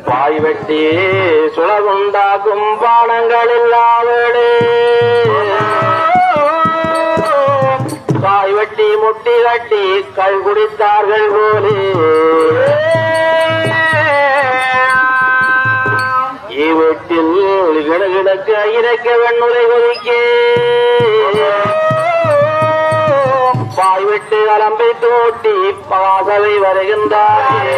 பாய் வெட்டி சுழகுண்டாக்கும் பானங்கள் இல்லாவடே காய் வெட்டி முட்டி கட்டி கள் குடித்தார்கள் போலே ஈவீட்டில் கிடகிடக்கு இறக்க வெண்ணுரை கொதிக்க பாய் விட்டு அலம்பை தோட்டி பாசவை வருகின்றார்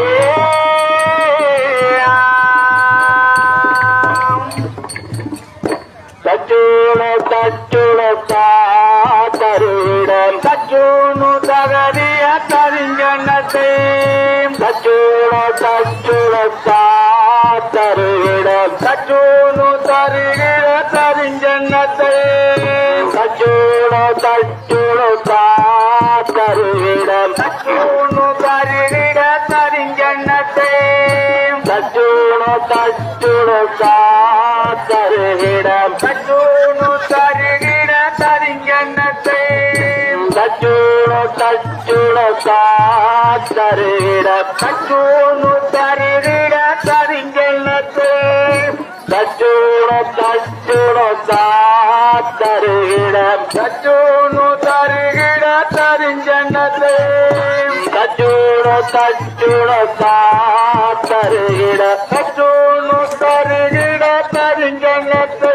தச்சூணு தச்சுணு தாத்தருவிடம் தச்சூணு தகதிய தரிஞ்சனத்தை தச்சூணு தச்சுணு தாத்தருவிடம் தச்சூணு தருகிற தரிஞ்சனத்தை தச்சூணு தச்சுணு தாத்தருவிடம் தச்சூணு தருகிற தரிஞ்சனத்தை தச்சூணு தச்சுணு தாத்தருகிடம் தச்சூணு தருகிற தரிஞ்சனத்தை தச்சூணு தச்சுணு தாத்தருகிடம் தச்சூணு தருகிற தரிஞ்சனத்தை தச்சூணு தச்சுணு தாத்தருகிடம் தச்சூணு தருகிற தரிஞ்சனத்தை தச்சூணு தச்சுணு தாத்தருகிட தச்சூணு தருகிட தரிஞ்சனத்தை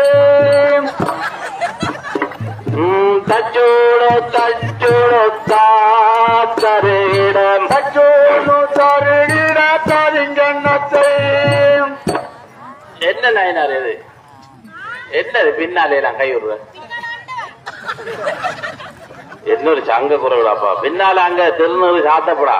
தச்சூணு தச்சுணு தாத்தருகிடம் தச்சூணு தருகிட தரிஞ்சனத்தை என்ன நயனார் இது என்னது பின்னாலே நான் கை விடுறேன் என்னொரு சங்க குறவிடாப்பா பின்னால அங்க திருநூறு சாத்தப்படா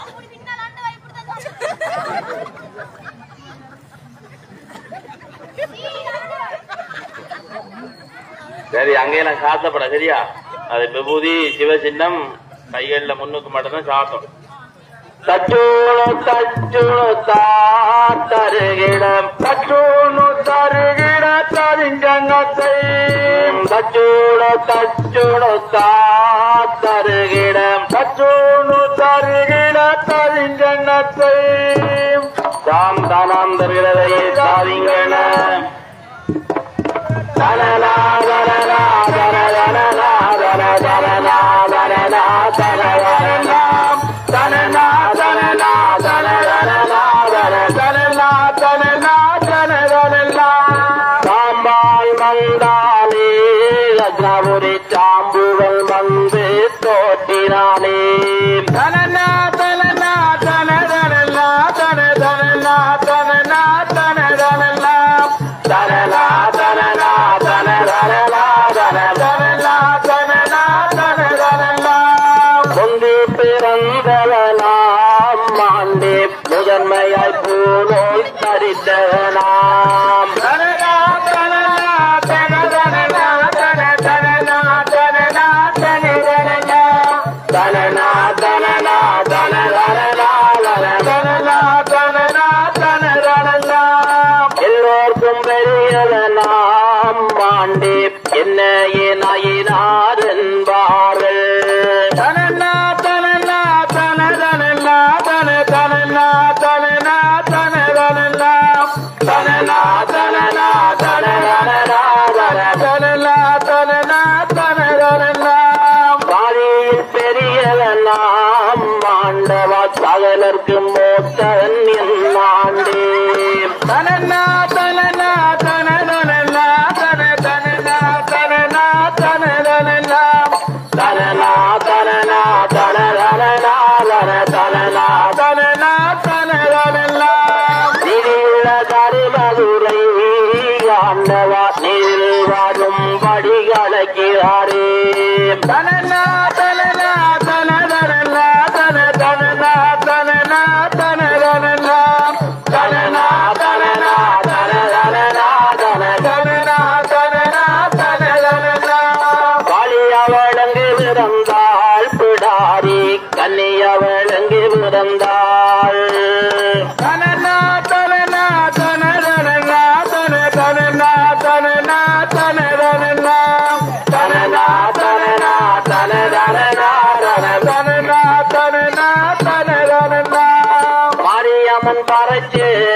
சரி அங்கெல்லாம் சாத்தப்பட சரியா அது விபூதி சிவசின்னம் கைகள்ல முன்னுக்கு மட்டும்தான் சாத்தம் தச்சூணு தச்சூணு தாத்தருகிடம் தச்சூணு தருகிட தரிஞ்சனத்தை தச்சூணு தச்சூணு தாத்தருகிடம் தச்சூணு தருகிட தரிஞ்சனத்தை தாம் தானாம் தருகிறதையே சாதிங்கன தனலா தனலா தனலா தனலா தனலா தனலா தனலா தனலா தனலா தனலா தனலா தனலா தனலா சாம்பாய் மந்தானே லக்னபுரி சாம்புகள் வந்து தோட்டினானே தனலா தனலா தனலா தன தனலா தனலா தனலா தனலா தனலா தனலா தனலா தனலா தனலா பொந்தி பிறந்தவனாம் மாண்டே முதன்மையாய் பூநோய் தரித்தவனாம் தனலா தனலா தனலா தன தனலா தனலா தனலா தனலா தனலா தனலா தனலா தனலா தனலா எல்லோருக்கும் பெரியதனாம் மாண்டே என்னையே நாயினார் என்பார்கள் தனலா தனலா தனலா தன தனலா தனலா தனலா தனலா தனலா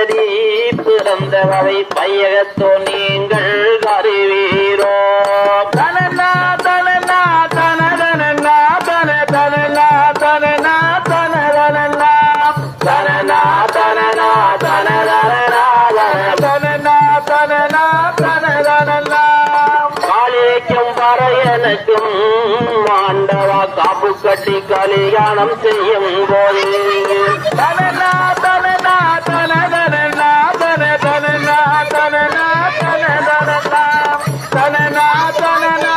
பார்வதி பிறந்தவரை பையகத்தோ நீங்கள் அறிவீரோ தனனா தனனா தனதனனா தன தனனா தனனா தனதனனா தனனா தனனா தனதனனா தனனா தனனா தனதனனா காளிக்கும் பறையனுக்கும் ஆண்டவா காப்பு கட்டி கல்யாணம் செய்யும் போது தனனா தனனா தனதனனா தன தனனா தனனா தனதனனா தனனா தனனா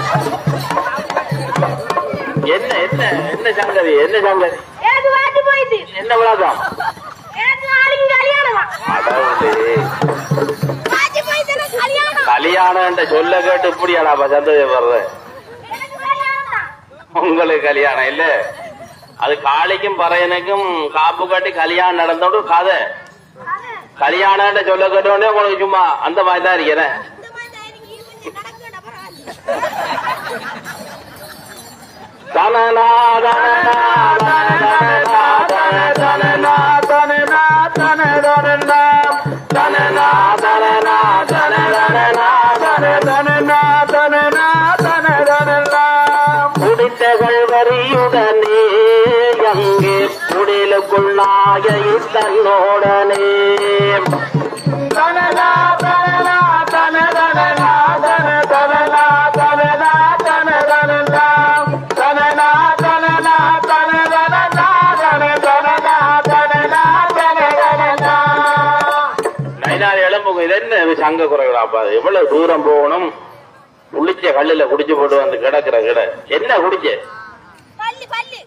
என்ன என்ன என்ன சங்கதி என்ன சங்கதி எனக்கு வாட்டி போயிட்டு என்ன விளாதம் எனக்கு நாளைக்கு கல்யாணமா அதாவது வாட்டி போயிட்டு எனக்கு கல்யாணம் கல்யாணம் சொல்ல கேட்டு இப்படியாடாப்பா சந்தோஷப்படுற எனக்கு கல்யாணம் தான் உங்களுக்கு கல்யாணம் இல்ல அது காளிக்கும் பறையனுக்கும் காப்பு கட்டி கல்யாணம் நடந்தோடு கதை அது கல்யாணம் சொல்ல கேட்டோடனே உங்களுக்கு சும்மா அந்த மாதிரி தான் இருக்கிறேன் இந்த மாதிரி தான் எனக்கு இது நடக்குது அப்புறம் தனனா தனனா தனனா தனனா தனனா தனதனனா தனனா தனனா தனனா தனதனனா தனனா தனதனனா குடித்தகள் வரியுடனே அங்கே குடிலுக்குள் நாயை தன்னோடனே தனனா தனனா தனதனனா தனதனனா தனனா தனதனனா தனனா தனனா தனதனனா தனதனனா தனனா தனதனனா நைனார் எலும்புங்க இது என்ன இது சங்க குறைகளாப்பா எவ்வளவு தூரம் போகணும் குளிச்ச கல்லுல குடிச்சு போட்டு வந்து கிடக்குற கிட என்ன குடிச்ச பல்லு பல்லு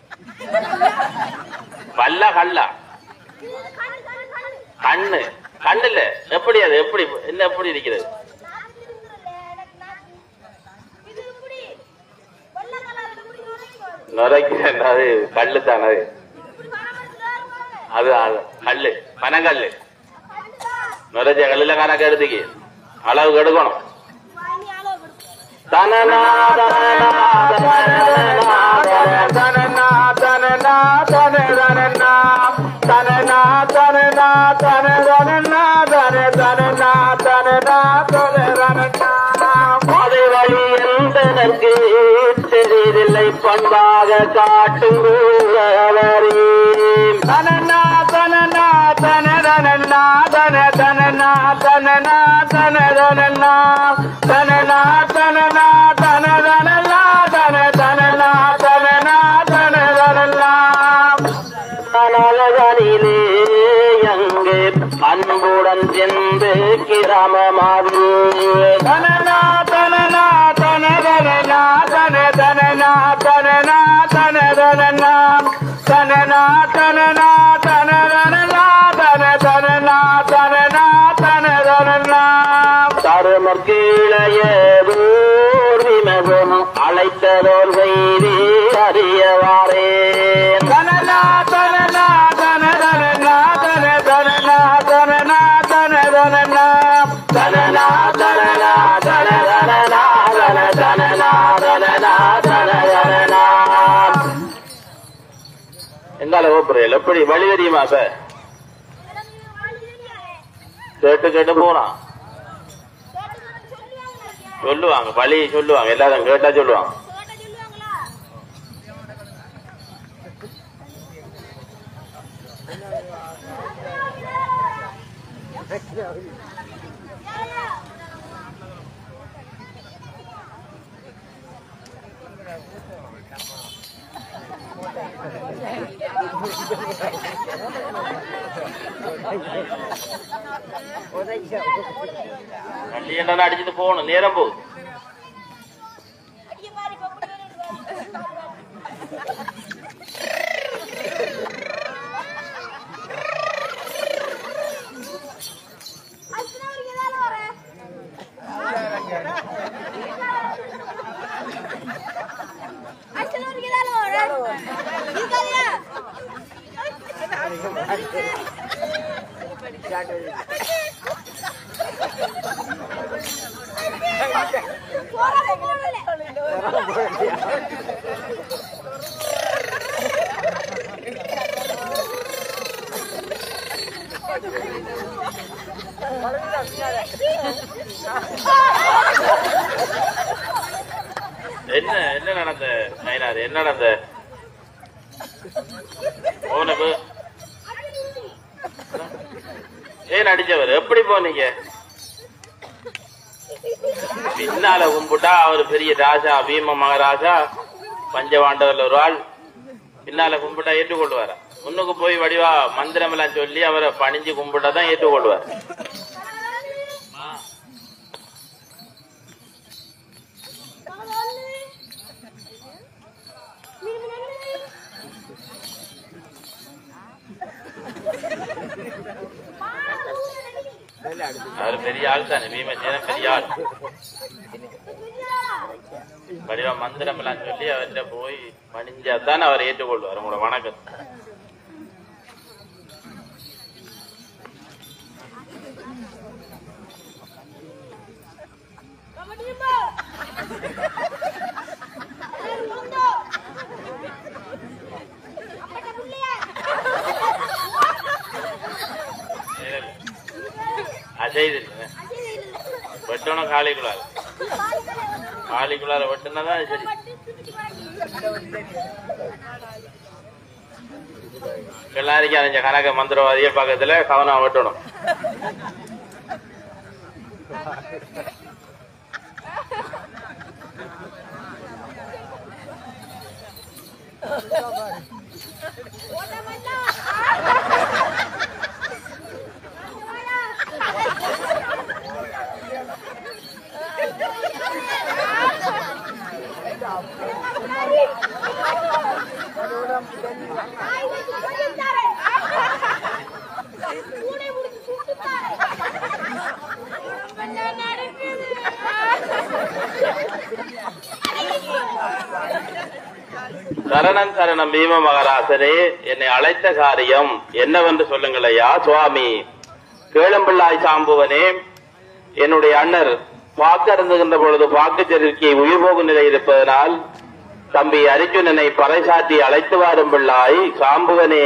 பல்லா கல்லா இது கண்ணு கண்ணு கண்ணு கண்ணு கண்ணுல எப்படி அது எப்படி என்ன எப்படி இருக்கிறது நாக்கு இருக்குல்ல, எனக்கு நாக்கு. இது இப்படி வெள்ளை கலர்ல இப்படி நுழைஞ்சு போகுது. நுரைக்கு அது கல்லு தானே அது. இப்படி பணமரத்துல ஏறும்போது, அது அது கல்லு பனங்கல்லு அதுதான் நுரைச்ச கல்லுல கணக்கு எடுத்துக்கி அளவுக்கு எடுக்கணும் வாங்கி அளவு கொடுக்கும். தனனா தனனா தனனா தனனா தனனா தனனா தனனா தனனா தனனா தனனா தனனா தனனா தனனா தனனா பாதை வழி என்பதற்கு தெரிதில்லை பண்பாக காட்டுங்களே தனனா தனனா தனதனனா தன தனனா தனனா தனதனனா தனனா தனனா தனதனனா தன தனனா தனனா தனதனனா அழகனிலே அங்கே அன்புடன் சென்று கிராமமாகு தனனா தனனா தனதனனா தன தனனா தனனா தனதனனா தனனா தனனா தனதனனா தன தனனா தனனா தனதனனா தருமர் கீழையதோர் விமகம் அழைத்ததோர் வைரே அறியவாரே தனனா தனனா தனதனனா தன தனனா தனனா தனதனனா தனனா தனனா தனதனனா தன தனனா தனனா தனதனனா எங்கால ஓப்புறையில் எப்படி வழி தெரியுமா இப்ப எனக்கு வாங்கி தெரியாதே. கேட்டு கேட்டு போறான் கேட்டுக்கணும்னு சொல்லுவாங்க நினைக்கிறேன். சொல்லுவாங்க வழி சொல்லுவாங்க எல்லாரும் கேட்டா சொல்லுவாங்க கேட்டா சொல்லுவாங்களா? ஏயா? வண்டி என்ன அடிச்சுட்டு போகணும் நேரம் போகுது அடிக்க பாரு, இப்ப எப்படி வருது பாரு. அர்ச்சனா வரைக்கும் தானே வரேன்? அர்ச்சனா வரைக்கும் தானே வரேன்? இருக்காதியா? போறாம போகல. என்ன என்ன நடந்த நயனார் என்ன நடந்த போனது ஏன் அடிச்சவர் எப்படி போனீங்க பின்னால கும்பிட்டா அவர் பெரிய ராஜா பீம மகாராஜா பஞ்சபாண்டவர்ல ஒரு ஆள் பின்னால கும்பிட்டா ஏற்றுக்கொள்வாரா முன்னுக்கு போய் வடிவா மந்திரம் எல்லாம் சொல்லி அவரை பணிஞ்சு கும்பிட்டா தான் ஏற்றுக்கொள்வார் அவர் பெரிய ஆள் தானே பீமசேனன் பெரிய ஆள் வடிவா மந்திரம் எல்லாம் சொல்லி அவர்கிட்ட போய் பணிஞ்சா தான் அவர் ஏற்றுக்கொள்வார் உங்களோட வணக்கம் அஜய் வெட்டணும் காலிக்குள்ளார காலிக்குள்ளார வெட்டுனதான் சரி எல்லாருக்கும் அறிஞ்ச கணக்க மந்திரவாதிய பக்கத்துல கவனம் வெட்டணும் சரணம் சரணம் பீம மகராசரே என்னை அழைத்த காரியம் என்னவென்று சொல்லுங்கள் ஐயா சுவாமி கேளம்பிள்ளாய் சாம்புவனே என்னுடைய அண்ணர் வாக்கு அருந்துகின்ற பொழுது வாக்குச்சரிக்கை உயிர் போகும் நிலை இருப்பதனால் தம்பி அர்ஜுனனை பறைசாற்றி அழைத்து வாரும் பிள்ளாய் சாம்புவனே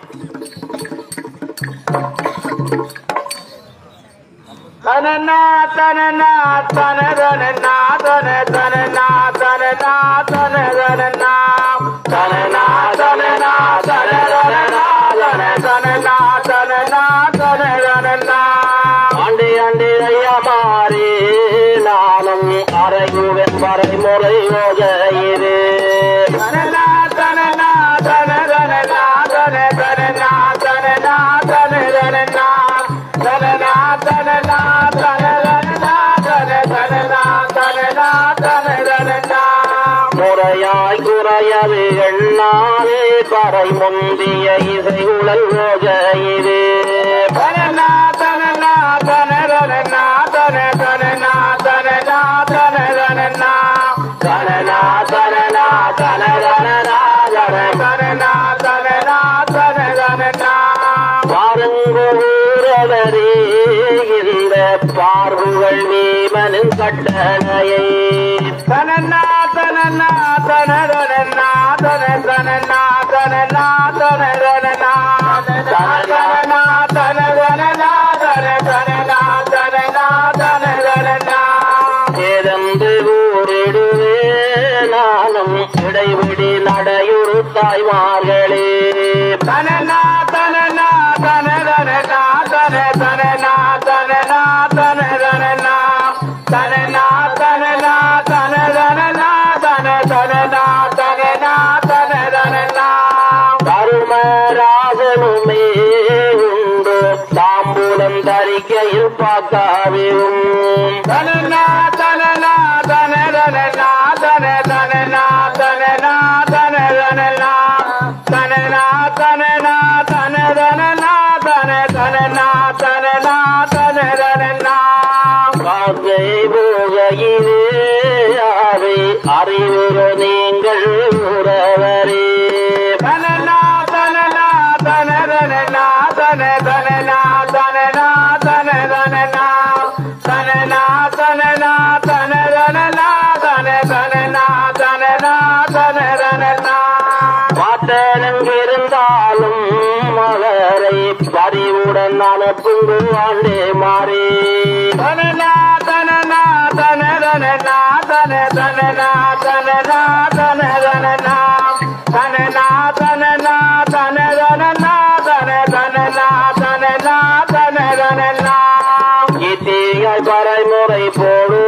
தனனா தனனா தனதனனா தன தனனா தனனா தனதனனா தனனா தனனா தனதனனா தன தனனா தனனா தனதனனா ஆண்டே ஆண்டே ஐயா மாறே நானும் அறையுவன் வரைமுறை யோகையிரு தனனா தனனா தனதனனா தன தனனா தனனா தனதனனா தனனா தனனா தனதனனா தன தனனா தனனா தனதனனா முறையாய் குறையது எண்ணாலே பறை முந்திய இசை உழல் யோகையிரு தனனா தனனா தனதனனா தன தனனா தனனா தனதனனா தனனா தனனா தனதனனா தன தனனா தனனா தனதனனா பாருங்கூரவரே இந்த பார்வுகள் வீமனின் கட்டளையை தனனா தனனா தனதனனா தன தனனா தனனா தனதனனா தனதனனா தனதனனா தன தனனா தனனா தனதனனா ஏதென்று ஊரிடுவே நானும் இடைவிடி நடையுறு தாய்மார்களே தனனா தனனா தனதனனா தன தனனா தனனா தனதனனா தனனா தனனா தனதனனா தன தனனா தனனா தனதனனா கருமராஜனுமே உண்டு தாம்பூலம் தரிக்கையில் பார்க்காவும் தனனா தனனா தனதனனா தன தனனா தனனா தனதனனா தனனா தனனா தனதனனா தன தனனா தனனா தனதனனா காக்கை போகையிலே அதை அறிவுற நீங்கள் உறவரே தனனா தனனா தனதனனா தன தனனா தனனா தனதனனா தனனா தனனா தனதனனா தன தனனா தனனா தனதனனா மாத்தனங்கிருந்தாலும் அவரை பறிவுடன் அனுப்புங்கு பாண்டே மாறே தனனா தனனா தனதனனா தன தனனா தனனா தனதனனா தனனா தனனா தனதனனா தன தனனா தனனா தனதனனா இத்தீயாய் பறைமுறை போடு